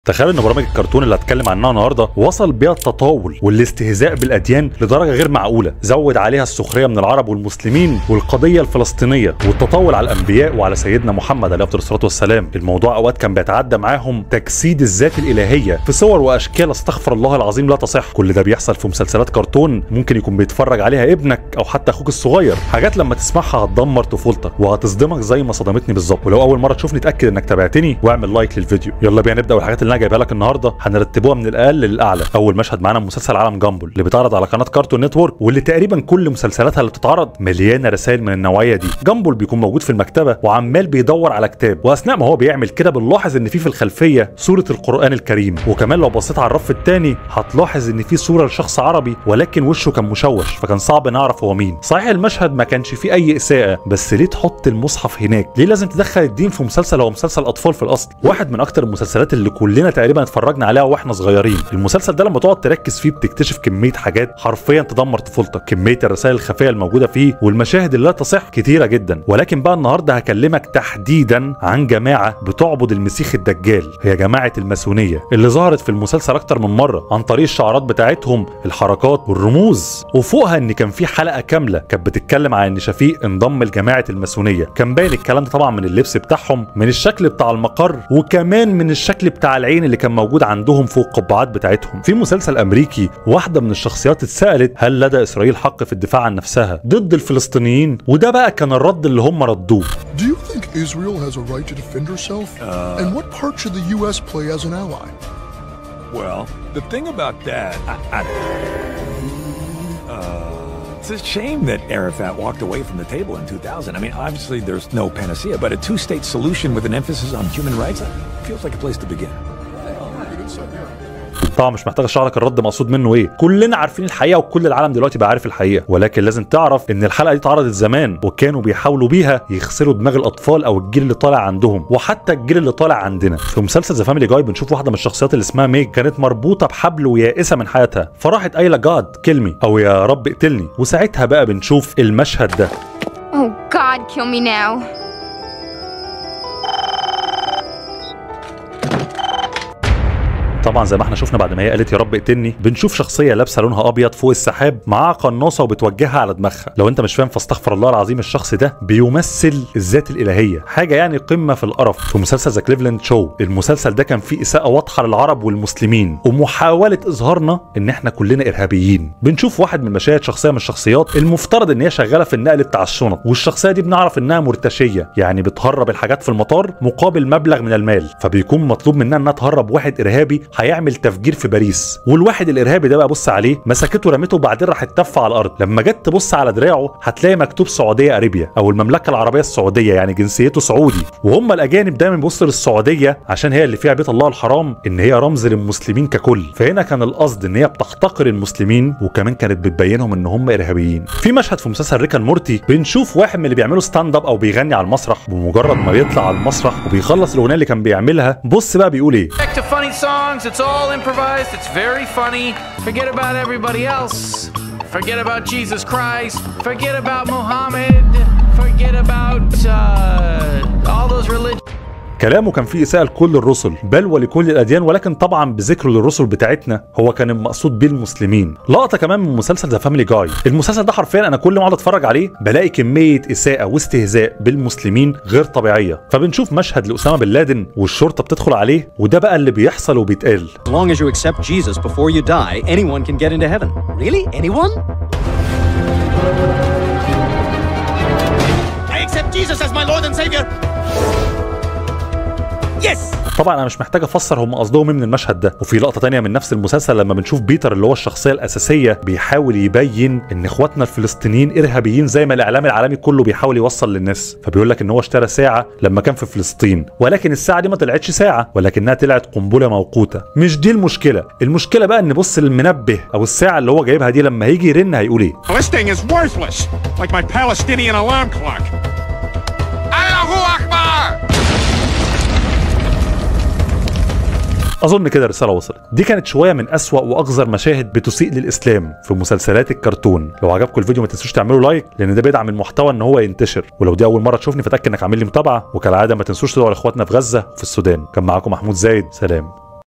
تخيل ان برامج الكرتون اللي هتكلم عنها النهارده وصل بيها التطاول والاستهزاء بالاديان لدرجه غير معقوله زود عليها السخريه من العرب والمسلمين والقضيه الفلسطينيه والتطاول على الانبياء وعلى سيدنا محمد عليه افضل الصلاه والسلام الموضوع اوقات كان بيتعدى معاهم تجسيد الذات الالهيه في صور واشكال استغفر الله العظيم لا تصح كل ده بيحصل في مسلسلات كرتون ممكن يكون بيتفرج عليها ابنك او حتى اخوك الصغير حاجات لما تسمعها هتدمر طفولتك وهتصدمك زي ما صدمتني بالظبط ولو اول مره تشوفني اتاكد انك تابعتني واعمل لايك للفيديو يلا بينا نبدا والحاجات اللي انا جايبها لك النهارده هنرتبوها من الاقل للاعلى اول مشهد معانا مسلسل عالم جامبل اللي بيتعرض على قناه كارتون نتورك واللي تقريبا كل مسلسلاتها اللي بتتعرض مليانه رسائل من النوعيه دي جامبل بيكون موجود في المكتبه وعمال بيدور على كتاب واثناء ما هو بيعمل كده بنلاحظ ان في في الخلفيه سوره القران الكريم وكمان لو بصيت على الرف الثاني هتلاحظ ان في صوره لشخص عربي ولكن وشه كان مشوش فكان صعب نعرف هو مين صحيح المشهد ما كانش فيه اي اساءه بس ليه تحط المصحف هناك ليه لازم تدخل الدين في مسلسل هو مسلسل اطفال في الاصل واحد من اكتر المسلسلات اللي كلنا تقريبا اتفرجنا عليها واحنا صغيرين المسلسل ده لما تقعد تركز فيه بتكتشف كميه حاجات حرفيا تدمر طفولتك كميه الرسائل الخفيه الموجوده فيه والمشاهد اللي لا تصح كتيره جدا ولكن بقى النهارده هكلمك تحديدا عن جماعه بتعبد المسيح الدجال هي جماعه الماسونيه اللي ظهرت في المسلسل اكتر من مره عن طريق الشعارات بتاعتهم الحركات والرموز وفوقها ان كان في حلقه كامله كانت بتتكلم عن ان شفيق انضم لجماعه الماسونيه كان باين الكلام ده طبعا من اللبس بتاعهم من الشكل بتاع المقر وكمان من الشكل بتاع العين اللي كان موجود عندهم فوق القبعات بتاعتهم في مسلسل امريكي واحده من الشخصيات اتسالت هل لدى اسرائيل حق في الدفاع عن نفسها ضد الفلسطينيين وده بقى كان الرد اللي هم ردوه Do you think Israel has a right to defend herself? and what part should the U.S. play as an ally? Well, the thing about that, I, I, uh, it's a shame that Arafat walked away from the table in 2000. I mean, obviously there's no panacea, but a two-state solution with an emphasis on human rights feels like a place to begin. طبعا مش محتاج اشرح لك الرد مقصود منه ايه كلنا عارفين الحقيقه وكل العالم دلوقتي بقى عارف الحقيقه ولكن لازم تعرف ان الحلقه دي اتعرضت زمان وكانوا بيحاولوا بيها يغسلوا دماغ الاطفال او الجيل اللي طالع عندهم وحتى الجيل اللي طالع عندنا في مسلسل ذا فاميلي جاي بنشوف واحده من الشخصيات اللي اسمها ميج كانت مربوطه بحبل ويائسه من حياتها فراحت قايله جاد كلمي او يا رب اقتلني وساعتها بقى بنشوف المشهد ده Oh God, kill me now. طبعا زي ما احنا شفنا بعد ما هي قالت يا رب اقتلني بنشوف شخصيه لابسه لونها ابيض فوق السحاب معاها قناصه وبتوجهها على دماغها لو انت مش فاهم فاستغفر الله العظيم الشخص ده بيمثل الذات الالهيه حاجه يعني قمه في القرف في مسلسل ذا كليفلاند شو المسلسل ده كان فيه اساءه واضحه للعرب والمسلمين ومحاوله اظهارنا ان احنا كلنا ارهابيين بنشوف واحد من المشاهد شخصيه من الشخصيات المفترض ان هي شغاله في النقل بتاع الشنط والشخصيه دي بنعرف انها مرتشيه يعني بتهرب الحاجات في المطار مقابل مبلغ من المال فبيكون مطلوب منها انها تهرب واحد ارهابي هيعمل تفجير في باريس والواحد الارهابي ده بقى بص عليه مسكته رمته وبعدين راح اتف على الارض لما جت تبص على دراعه هتلاقي مكتوب سعوديه اريبيا او المملكه العربيه السعوديه يعني جنسيته سعودي وهم الاجانب دايما بيبصوا للسعوديه عشان هي اللي فيها بيت الله الحرام ان هي رمز للمسلمين ككل فهنا كان القصد ان هي بتحتقر المسلمين وكمان كانت بتبينهم ان هم ارهابيين في مشهد في مسلسل ريكان مورتي بنشوف واحد من اللي بيعملوا ستاند اب او بيغني على المسرح بمجرد ما بيطلع على المسرح وبيخلص الاغنيه اللي كان بيعملها بص بقى بيقول ايه Back to funny songs. It's all improvised. It's very funny. Forget about everybody else. Forget about Jesus Christ. Forget about Muhammad. Forget about uh, all those religions. كلامه كان فيه إساءة لكل الرسل بل ولكل الأديان ولكن طبعا بذكره للرسل بتاعتنا هو كان المقصود بيه المسلمين لقطة كمان من مسلسل ذا فاميلي جاي المسلسل ده حرفيا أنا كل ما أقعد أتفرج عليه بلاقي كمية إساءة واستهزاء بالمسلمين غير طبيعية فبنشوف مشهد لأسامة بن لادن والشرطة بتدخل عليه وده بقى اللي بيحصل وبيتقال As long as you accept Jesus before you die, anyone can get into heaven. Really? Anyone? I accept Jesus as my Lord and Savior. Yes! طبعا انا مش محتاج افسر هم قصدهم ايه من المشهد ده وفي لقطه تانية من نفس المسلسل لما بنشوف بيتر اللي هو الشخصيه الاساسيه بيحاول يبين ان اخواتنا الفلسطينيين ارهابيين زي ما الاعلام العالمي كله بيحاول يوصل للناس فبيقول لك ان هو اشترى ساعه لما كان في فلسطين ولكن الساعه دي ما طلعتش ساعه ولكنها طلعت قنبله موقوته مش دي المشكله المشكله بقى ان بص للمنبه او الساعه اللي هو جايبها دي لما هيجي يرن هيقول ايه This thing is worthless, like my Palestinian alarm clock. Allahu Akbar! اظن كده الرساله وصلت دي كانت شويه من اسوا واقذر مشاهد بتسيء للاسلام في مسلسلات الكرتون لو عجبكم الفيديو ما تنسوش تعملوا لايك لان ده بيدعم المحتوى ان هو ينتشر ولو دي اول مره تشوفني فتاكد انك عامل لي متابعه وكالعاده ما تنسوش تدعوا لاخواتنا في غزه وفي السودان كان معاكم محمود زايد سلام